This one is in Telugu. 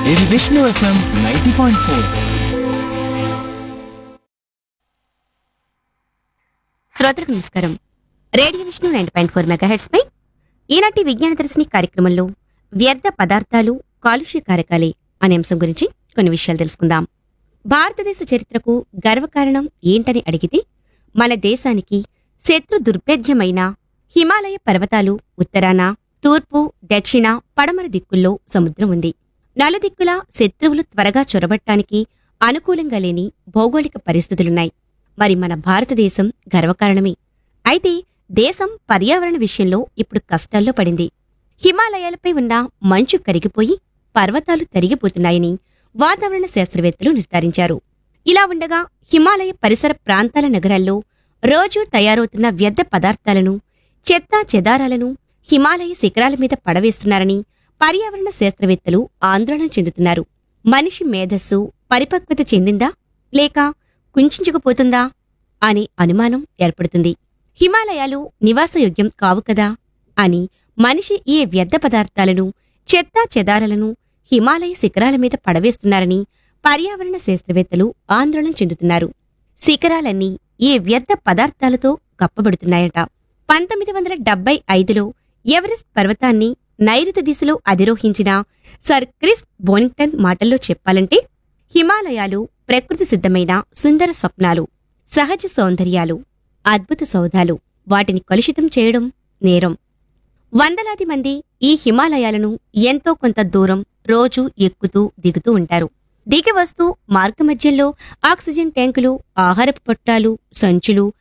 ఇది Vishnu FM ninety point four శ్రోతలకు నమస్కారం radio Vishnu nine point four megahertz పై ఈనాటి విజ్ఞాన దర్శిని కార్యక్రమంలో వ్యర్థ పదార్థాలు కాలుష్య కారకాలే అనే అంశం గురించి కొన్ని విషయాలు తెలుసుకుందాం భారతదేశ చరిత్రకు గర్వకారణం ఏంటని అడిగితే మన దేశానికి శత్రు దుర్భేద్యమైన హిమాలయ పర్వతాలు ఉత్తరాన తూర్పు దక్షిణ పడమర దిక్కుల్లో సముద్రం ఉంది నలుదిక్కుల శత్రువులు త్వరగా చొరబట్టానికి అనుకూలంగా లేని భౌగోళిక పరిస్థితులున్నాయి మరి మన భారతదేశం గర్వకారణమే అయితే దేశం పర్యావరణ విషయంలో ఇప్పుడు కష్టాల్లో పడింది హిమాలయాలపై ఉన్న మంచు కరిగిపోయి పర్వతాలు తరిగిపోతున్నాయని వాతావరణ శాస్త్రవేత్తలు నిర్ధారించారు ఇలా ఉండగా హిమాలయ పరిసర ప్రాంతాల నగరాల్లో రోజూ తయారవుతున్న వ్యర్థ పదార్థాలను చెత్తా చెదారాలను హిమాలయ శిఖరాల మీద పడవేస్తున్నారని పర్యావరణ శాస్త్రవేత్తలు ఆందోళన చెందుతున్నారు మనిషి మేధస్సు పరిపక్వత చెందిందా లేక కుంచుకుపోతుందా అనే అనుమానం ఏర్పడుతుంది హిమాలయాలు నివాసయోగ్యం కావు కదా అని మనిషి ఈ వ్యర్థ పదార్థాలను చెత్తా చెదారాలను హిమాలయ శిఖరాల మీద పడవేస్తున్నారని పర్యావరణ శాస్త్రవేత్తలు ఆందోళన చెందుతున్నారు శిఖరాలన్నీ ఈ వ్యర్థ పదార్థాలతో కప్పబడుతున్నాయట పంతొమ్మిది వందల డెబ్బై ఐదులో ఎవరెస్ట్ పర్వతాన్ని నైరుతి దిశలో అధిరోహించిన సర్ క్రిస్ బోనింగ్టన్ మాటల్లో చెప్పాలంటే హిమాలయాలు ప్రకృతి సిద్ధమైన సుందర స్వప్నాలు సహజ సౌందర్యాలు అద్భుత సౌధాలు వాటిని కలుషితం చేయడం నేరం వందలాది మంది ఈ హిమాలయాలను ఎంతో కొంత దూరం రోజూ ఎక్కుతూ దిగుతూ ఉంటారు దిగి వస్తూ మార్గమధ్యంలో ఆక్సిజన్ ట్యాంకులు ఆహారపు పొట్టాలు సంచులు